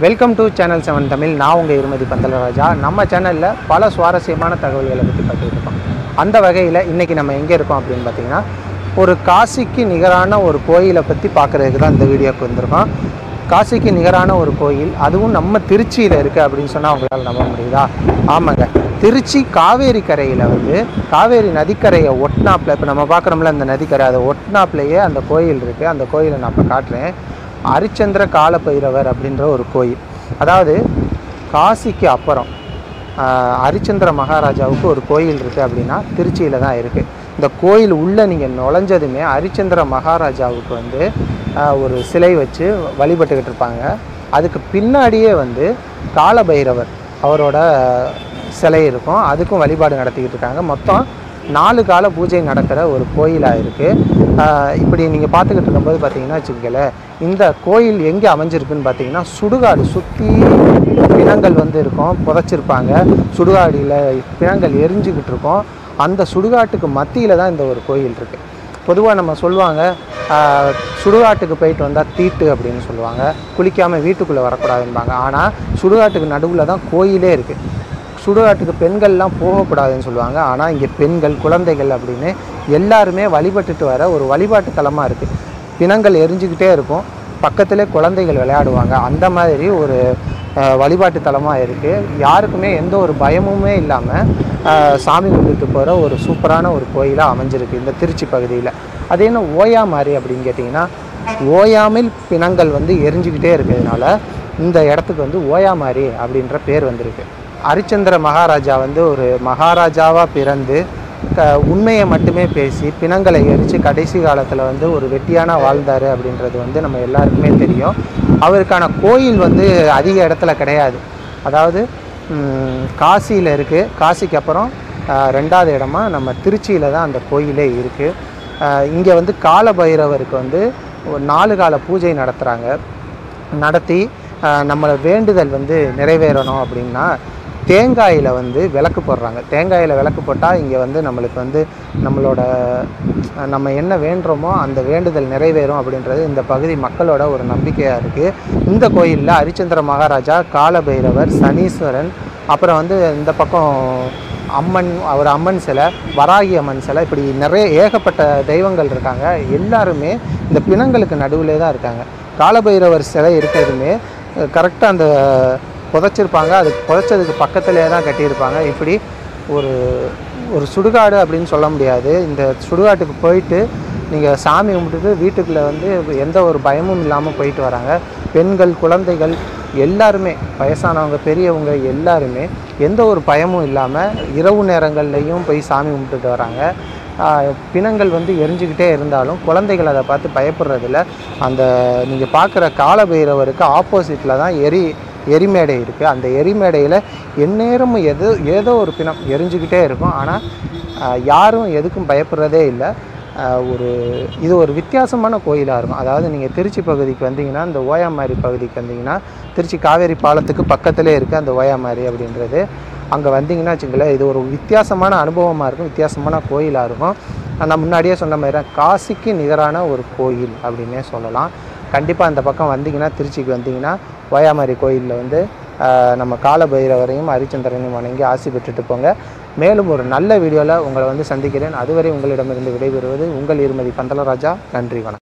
welcome to channel seven Tamil நான் உங்கள் இருமதி பந்தலராஜா நம்ம சேனலில் பல சுவாரஸ்யமான தகவல்களை பற்றி பார்த்துட்டு இருக்கோம் அந்த வகையில் இன்றைக்கி நம்ம எங்கே இருக்கோம் அப்படின்னு பார்த்தீங்கன்னா ஒரு காசிக்கு நிகரான ஒரு கோயிலை பற்றி பார்க்குறதுக்கு தான் இந்த வீடியோக்கு வந்திருக்கோம் காசிக்கு நிகரான ஒரு கோயில் அதுவும் நம்ம திருச்சியில் இருக்குது அப்படின்னு சொன்னால் அவங்களால நம்ப முடியுதா ஆமாங்க திருச்சி காவேரி கரையில் வந்து காவேரி நதிக்கரையை ஒட்னாப்பில் இப்போ நம்ம பார்க்குறோம்ல அந்த நதிக்கரை அதை ஒட்னாப்லேயே அந்த கோயில் இருக்குது அந்த கோயிலை நான் இப்போ காட்டுறேன் அரிச்சந்திர காலபைரவர் அப்படின்ற ஒரு கோயில் அதாவது காசிக்கு அப்புறம் ஆஹ், அரிச்சந்திர மகாராஜாவுக்கு ஒரு கோயில் இருக்குது அப்படின்னா திருச்சியில் தான் இருக்குது இந்த கோயில் உள்ளே நீங்கள் நுழைஞ்சதுமே அரிச்சந்திர மகாராஜாவுக்கு வந்து ஆஹ், ஒரு சிலை வச்சு வழிபட்டுக்கிட்டு இருப்பாங்க அதுக்கு பின்னாடியே வந்து காலபைரவர் அவரோட சிலை இருக்கும் அதுக்கும் வழிபாடு நடத்திக்கிட்டு இருக்காங்க மொத்தம் நாலு கால பூஜை நடக்கிற ஒரு கோயிலாக இருக்குது இப்படி நீங்கள் பார்த்துக்கிட்டு இருக்கும்போது பார்த்தீங்கன்னா வச்சுக்கங்களேன் இந்த கோயில் எங்கே அமைஞ்சிருக்குன்னு பார்த்தீங்கன்னா சுடுகாடு சுற்றி பிணங்கள் வந்து இருக்கும் புதைச்சிருப்பாங்க சுடுகாடியில் பிணங்கள் எரிஞ்சுக்கிட்டு இருக்கும் அந்த சுடுகாட்டுக்கு மத்தியில் தான் இந்த ஒரு கோயில் இருக்குது பொதுவாக நம்ம சொல்லுவாங்க ஆஹ், சுடுகாட்டுக்கு போயிட்டு வந்தால் தீட்டு அப்படின்னு சொல்லுவாங்க குளிக்காமல் வீட்டுக்குள்ளே வரக்கூடாதுன்பாங்க ஆனால் சுடுகாட்டுக்கு நடுவில் தான் கோயிலே இருக்குது சுடுகாட்டுக்கு பெண்கள்லாம் போகக்கூடாதுன்னு சொல்லுவாங்க ஆனால் இங்கே பெண்கள் குழந்தைகள் அப்படின்னு எல்லாருமே வழிபட்டுட்டு வர ஒரு வழிபாட்டு தலமாக இருக்குது பிணங்கள் எரிஞ்சுக்கிட்டே இருக்கும் பக்கத்திலே குழந்தைகள் விளையாடுவாங்க அந்த மாதிரி ஒரு அஹ், வழிபாட்டு தலமாக இருக்குது யாருக்குமே எந்த ஒரு பயமுமே இல்லாமல் சாமி கும்பிட்டு போகிற ஒரு சூப்பரான ஒரு கோயிலாக அமைஞ்சிருக்கு இந்த திருச்சி பகுதியில் அது என்ன ஓயா மாதிரி அப்படின்னு கேட்டிங்கன்னா ஓயாமல் பிணங்கள் வந்து எரிஞ்சுக்கிட்டே இருக்கிறதுனால இந்த இடத்துக்கு வந்து ஓயாமாரி அப்படின்ற பேர் வந்திருக்கு அரிச்சந்திர மகாராஜா வந்து ஒரு மகாராஜாவாக பிறந்து க உண்மையை மட்டுமே பேசி பிணங்களை எரித்து கடைசி காலத்தில் வந்து ஒரு வெட்டியான வாழ்ந்தார் அப்படின்றது வந்து நம்ம எல்லாருக்குமே தெரியும் அவருக்கான கோயில் வந்து அதிக இடத்துல கிடையாது அதாவது காசியில் இருக்குது காசிக்கு அப்புறம் ஆஹ், ரெண்டாவது இடமா நம்ம திருச்சியில் தான் அந்த கோயிலே இருக்குது இங்கே வந்து காலபைரவருக்கு வந்து ஒரு நாலு கால பூஜை நடத்துகிறாங்க நடத்தி ஆஹ், நம்மளை வேண்டுதல் வந்து நிறைவேறணும் அப்படின்னா தேங்காயில் வந்து விளக்கு போடுறாங்க தேங்காயில் விளக்கு போட்டால் இங்கே வந்து நம்மளுக்கு வந்து நம்மளோட ஆஹ், நம்ம என்ன வேண்டுறோமோ அந்த வேண்டுதல் நிறைவேறும் அப்படின்றது இந்த பகுதி மக்களோட ஒரு நம்பிக்கையாக இருக்குது இந்த கோயிலில் ஹரிச்சந்திர மகாராஜா காலபைரவர் சனீஸ்வரன் அப்புறம் வந்து இந்த பக்கம் அம்மன் அவர் அம்மன் சிலை வராகி அம்மன் சிலை இப்படி நிறைய ஏகப்பட்ட தெய்வங்கள் இருக்காங்க எல்லாருமே இந்த பிணங்களுக்கு நடுவிலே தான் இருக்காங்க காலபைரவர் சிலை இருக்கிறதுமே கரெக்டாக அந்த புதைச்சிருப்பாங்க அது புதைச்சதுக்கு பக்கத்துலேயே தான் கட்டியிருப்பாங்க இப்படி ஒரு ஒரு சுடுகாடு அப்படின்னு சொல்ல முடியாது இந்த சுடுகாட்டுக்கு போயிட்டு நீங்கள் சாமி கும்பிட்டுட்டு வீட்டுக்குள்ளே வந்து எந்த ஒரு பயமும் இல்லாமல் போயிட்டு வராங்க பெண்கள் குழந்தைகள் எல்லாருமே வயசானவங்க பெரியவங்க எல்லாருமே எந்த ஒரு பயமும் இல்லாமல் இரவு நேரங்கள்லையும் போய் சாமி கும்பிட்டுட்டு வராங்க ஆஹ் பிணங்கள் வந்து எரிஞ்சுக்கிட்டே இருந்தாலும் குழந்தைகள் அதை பார்த்து பயப்படுறதில்ல அந்த நீங்கள் பார்க்குற காலபைரவருக்கு ஆப்போசிட்டில் தான் எரி எரிமேடை இருக்குது அந்த எரிமேடையில் எந்நேரமும் எது ஏதோ ஒரு பிணம் எரிஞ்சுக்கிட்டே இருக்கும் ஆனால் யாரும் எதுக்கும் பயப்படுறதே இல்லை ஆஹ் ஒரு இது ஒரு வித்தியாசமான கோயிலாக இருக்கும் அதாவது நீங்கள் திருச்சி பகுதிக்கு வந்தீங்கன்னா இந்த ஓயாமாரி பகுதிக்கு வந்தீங்கன்னா திருச்சி காவேரி பாலத்துக்கு பக்கத்திலே இருக்குது அந்த ஓயாமாரி அப்படின்றது அங்கே வந்தீங்கன்னா வச்சுங்களேன் இது ஒரு வித்தியாசமான அனுபவமாக இருக்கும் வித்தியாசமான கோயிலாக இருக்கும் நான் முன்னாடியே சொன்ன மாதிரி தான் காசிக்கு நிகரான ஒரு கோயில் அப்படின்னே சொல்லலாம் கண்டிப்பாக அந்த பக்கம் வந்தீங்கன்னா திருச்சிக்கு வந்தீங்கன்னா ஓயாமாரி கோயிலில் வந்து ஆஹ், நம்ம காலபைரவரையும் ஹரிச்சந்திரனையும் வணங்கி ஆசி பெற்றுட்டு போங்க மேலும் ஒரு நல்ல வீடியோவில் உங்களை வந்து சந்திக்கிறேன் அதுவரை உங்களிடமிருந்து விடைபெறுவது உங்கள் இருமதி பந்தலராஜா நன்றி வணக்கம்